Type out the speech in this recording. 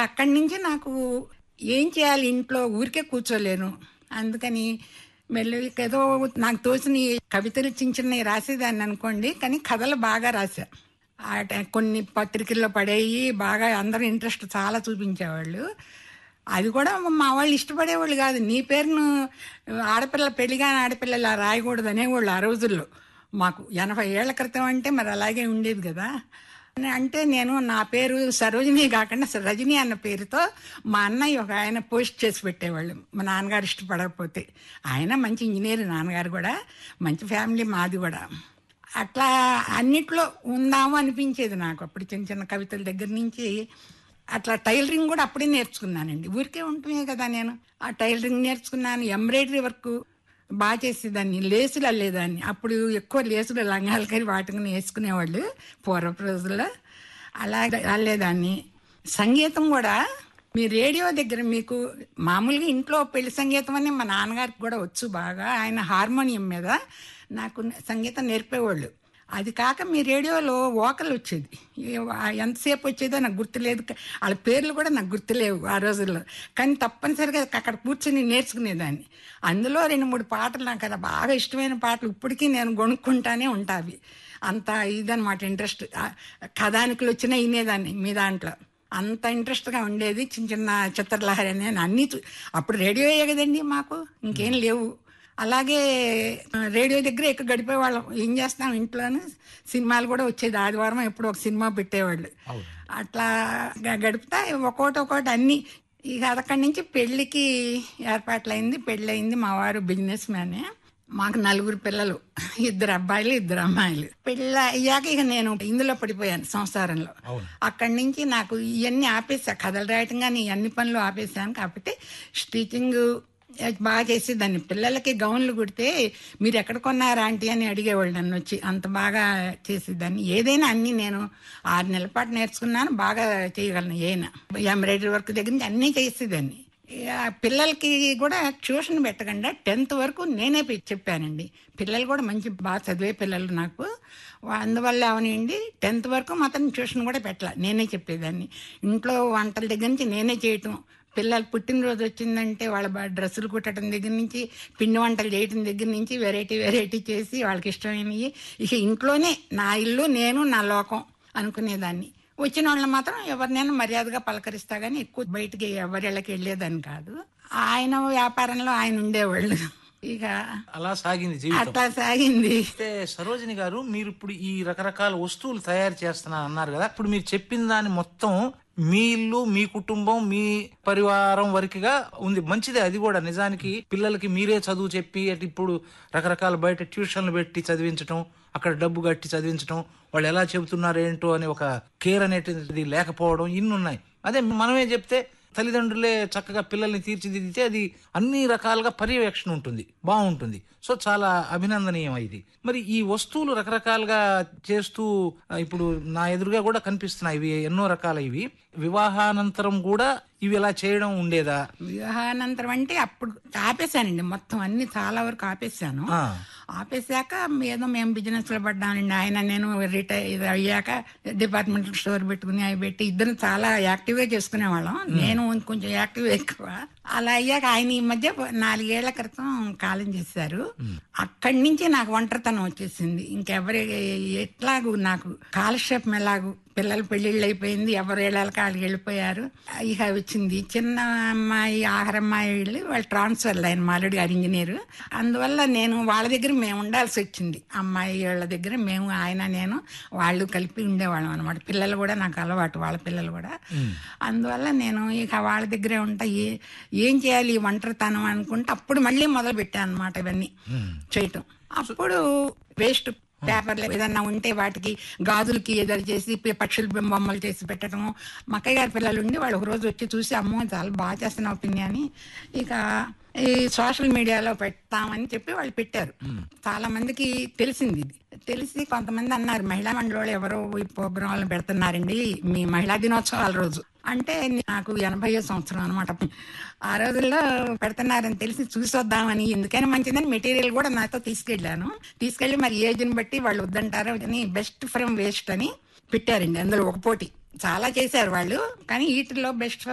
అక్కడి నుంచి నాకు ఏం చేయాలి ఇంట్లో ఊరికే కూర్చోలేను అందుకని మెల్లగా ఏదో నాకు తోచిన ఈ కవితలు చిన్న చిన్నవి రాసేదాన్ని అనుకోండి కానీ కథలు బాగా రాశా ఆ టై- కొన్ని పత్రికల్లో పడేయి బాగా అందరూ ఇంట్రెస్ట్ చాలా చూపించేవాళ్ళు అది కూడా మా వాళ్ళు ఇష్టపడేవాళ్ళు కాదు నీ పేరును ఆడపిల్ల పెళ్లిగాని ఆడపిల్ల ఇలా రాయకూడదు అనేవాళ్ళు ఆ రోజుల్లో మాకు ఎనభై ఏళ్ల క్రితం అంటే మరి అలాగే ఉండేది కదా అంటే నేను నా పేరు సరోజిని కాకుండా రజని అన్న పేరుతో మా అన్నయ్య ఒక ఆయన పోస్ట్ చేసి పెట్టేవాళ్ళు మా నాన్నగారు ఇష్టపడకపోతే ఆయన మంచి ఇంజనీర్ నాన్నగారు కూడా మంచి ఫ్యామిలీ మాది కూడా అట్లా అన్నిట్లో ఉందాము అనిపించేది నాకు అప్పుడు చిన్న చిన్న కవితల దగ్గర నుంచి అట్లా టైలరింగ్ కూడా అప్పుడే నేర్చుకున్నానండి ఊరికే ఉంటున్నాయి కదా నేను ఆ టైలరింగ్ నేర్చుకున్నాను ఎంబ్రాయిడరీ వర్క్ బాగా చేసేదాన్ని లేసులు అల్లేదాన్ని అప్పుడు ఎక్కువ లేసులు లంగాలకరి వాటిని వేసుకునేవాళ్ళు పూర్వపు రోజుల్లో అలా అల్లేదాన్ని సంగీతం కూడా మీ రేడియో దగ్గర మీకు మామూలుగా ఇంట్లో పెళ్లి సంగీతం అని మా నాన్నగారికి కూడా వచ్చు బాగా ఆయన హార్మోనియం మీద నాకు సంగీతం నేర్పేవాళ్ళు అది కాక మీ రేడియోలో వోకల్ వచ్చేది ఏ- ఆ ఎంతసేపు వచ్చేదో నాకు గుర్తులేదు వాళ్ళ పేర్లు కూడా నాకు గుర్తులేవు ఆ రోజుల్లో కానీ తప్పనిసరిగా అక్కడ కూర్చొని నేర్చుకునేదాన్ని అందులో రెండు మూడు పాటలు నాకు అది బాగా ఇష్టమైన పాటలు ఇప్పటికీ నేను కొనుక్కుంటానే ఉంటావి అంత ఇదనమాట ఇంట్రెస్ట్ కథానికలు వచ్చినా వినేదాన్ని మీ దాంట్లో అంత ఇంట్రెస్ట్గా ఉండేది చిన్న చిన్న చిత్రలహరి అని అన్నీ చూ- అప్పుడు రేడియోయే కదండి మాకు ఇంకేం లేవు అలాగే ఆ, రేడియో దగ్గర ఎక్కువ గడిపేవాళ్ళం ఏం చేస్తాం ఇంట్లోనే సినిమాలు కూడా వచ్చేది ఆదివారం ఎప్పుడు ఒక సినిమా పెట్టేవాళ్ళు అట్లా గ- గడుపుతా ఒక్కోటి ఒక్కోటి అన్ని ఇక అక్కడి నుంచి పెళ్ళికి ఏర్పాట్లయింది పెళ్ళయింది మా వారు బిజినెస్ మ్యానే మాకు నలుగురు పిల్లలు ఇద్దరు అబ్బాయిలు ఇద్దరు అమ్మాయిలు పెళ్ళ అయ్యాక ఇక నేను ఇందులో పడిపోయాను సంసారంలో అక్కడి నుంచి నాకు ఇవన్నీ ఆపేసా కథలు రాయటం కానీ అన్ని పనులు ఆపేసాను కాకపోతే స్టిచింగ్ బాగా చేసేదాన్ని పిల్లలకి గౌన్లు కుడితే మీరు ఎక్కడ కొన్నారా ఆంటీ అని అడిగేవాళ్ళు నన్ను వచ్చి అంత బాగా చేసేదాన్ని ఏదైనా అన్ని నేను ఆరు నెలల పాటు నేర్చుకున్నాను బాగా చేయగలను ఏనా ఎంబ్రాయిడరీ వర్క్ దగ్గర నుంచి అన్నీ చేసేదాన్ని ఇక పిల్లలకి కూడా ట్యూషన్ పెట్టకుండా టెన్త్ వరకు నేనే పె- చెప్పానండి పిల్లలు కూడా మంచి బాగా చదివే పిల్లలు నాకు వా- అందువల్ల అవనండి టెన్త్ వరకు మాత్రం ట్యూషన్ కూడా పెట్టాల నేనే చెప్పేదాన్ని ఇంట్లో వంటల దగ్గర నుంచి నేనే చేయటం పిల్లలు పుట్టినరోజు వచ్చిందంటే వాళ్ళ బ- డ్రెస్సులు కుట్టడం దగ్గర నుంచి పిండి వంటలు చేయటం దగ్గర నుంచి వెరైటీ వెరైటీ చేసి వాళ్ళకి ఇష్టమైనవి ఇక ఇంట్లోనే నా ఇల్లు నేను నా లోకం అనుకునేదాన్ని వచ్చిన వాళ్ళని మాత్రం ఎవరినైనా మర్యాదగా పలకరిస్తా కానీ ఎక్కువ బయటికి ఎవరిళ్ళకి వెళ్ళేదాన్ని కాదు ఆయన వ్యాపారంలో ఆయన ఉండేవాళ్ళు ఇక అలా సాగింది జీవితం అట్లా సాగింది అయితే సరోజిని గారు మీరు ఇప్పుడు ఈ రకరకాల వస్తువులు తయారు చేస్తున్నా అన్నారు కదా ఇప్పుడు మీరు చెప్పిన దాని మొత్తం మీ ఇల్లు మీ కుటుంబం మీ పరివారం వరకుగా ఉంది మంచిదే అది కూడా నిజానికి పిల్లలకి మీరే చదువు చెప్పి అటు ఇప్పుడు రకరకాల బయట ట్యూషన్లు పెట్టి చదివించటం అక్కడ డబ్బు కట్టి చదివించటం వాళ్ళు ఎలా చెబుతున్నారు ఏంటో అని ఒక కేర్ అనేటిది లేకపోవడం ఇన్ని ఉన్నాయి అదే మనమే చెప్తే తల్లిదండ్రులే చక్కగా పిల్లల్ని తీర్చిదిద్దితే అది అన్ని రకాలుగా పర్యవేక్షణ ఉంటుంది బాగుంటుంది సో చాలా అభినందనీయం ఇది మరి ఈ వస్తువులు రకరకాలుగా చేస్తూ ఆ, ఇప్పుడు నా ఎదురుగా కూడా కనిపిస్తున్నాయి ఇవి ఎన్నో రకాల ఇవి వివాహానంతరం కూడా ఇవి ఇలా చేయడం ఉండేదా వివాహానంతరం అంటే అప్పుడు ఆపేశానండి మొత్తం అన్ని చాలా వరకు ఆపేశాను ఆ. ఆపేశాక ఏదో మేము బిజినెస్ లో పడ్డామండి ఆయన నేను రిటైర్ ఇది అయ్యాక డిపార్ట్మెంటల్ స్టోర్ పెట్టుకుని అవి పెట్టి ఇద్దరు చాలా యాక్టివ్ గా చేసుకునేవాళ్ళం నేను కొంచెం యాక్టివ్ ఎక్కువ అలా అయ్యాక ఆయన ఈ మధ్య నాలుగేళ్ల క్రితం కాలం చేశారు అక్కడి నుంచి నాకు ఒంటరితనం వచ్చేసింది ఇంకెవరి ఎట్లాగూ నాకు కాలక్షేపం ఎలాగూ పిల్లలు పెళ్లిళ్ళు అయిపోయింది ఎవరు ఏళ్ళకి వాళ్ళు వెళ్ళిపోయారు ఇక వచ్చింది చిన్న అమ్మాయి ఆఖరి అమ్మాయి వెళ్ళి వాళ్ళు ట్రాన్స్ఫర్ ఆయన మాలుడి గారు ఇంజనీర్ అందువల్ల నేను వాళ్ళ దగ్గర మేము ఉండాల్సి వచ్చింది అమ్మాయి వాళ్ళ దగ్గర మేము ఆయన నేను వాళ్ళు కలిపి ఉండేవాళ్ళం అనమాట పిల్లలు కూడా నాకు అలవాటు వాళ్ళ పిల్లలు కూడా అందువల్ల నేను ఇక వాళ్ళ దగ్గరే ఉంటా ఏ- ఏం చేయాలి ఈ ఒంటరితనం అనుకుంటే అప్పుడు మళ్ళీ మొదలు పెట్టాను అనమాట ఇవన్నీ చేయటం అప్పుడు వేస్ట్ పేపర్లు ఏదన్నా ఉంటే వాటికి గాజులకి ఏదైనా చేసి పి- పక్షుల బొమ్మలు చేసి పెట్టడం మా అక్కయ్య గారి పిల్లలు ఉండి వాళ్ళు ఒక రోజు వచ్చి చూసి అమ్మో చాలా బాగా చేస్తున్నావు పిన్ని అని ఇక ఈ సోషల్ మీడియాలో పెడతామని చెప్పి వాళ్ళు పెట్టారు చాలా మందికి తెలిసింది ఇది తెలిసి కొంతమంది అన్నారు మహిళా మండలి ఎవరో ఈ ప్రోగ్రాంలు పెడుతున్నారండి మీ మహిళా దినోత్సవాల రోజు అంటే నాకు ఎనభై సంవత్సరం అనమాట ఆ రోజుల్లో పెడుతున్నారని తెలిసి చూసొద్దామని ఎందుకైనా మంచిదని మెటీరియల్ కూడా నాతో తీసుకెళ్ళాను తీసుకెళ్లి మరి ఏజ్ని బట్టి వాళ్ళు వద్దంటారు అని బెస్ట్ ఫ్రమ్ వేస్ట్ అని పెట్టారండి అందులో ఒక పోటీ చాలా చేశారు వాళ్ళు కానీ వీటిలో బెస్ట్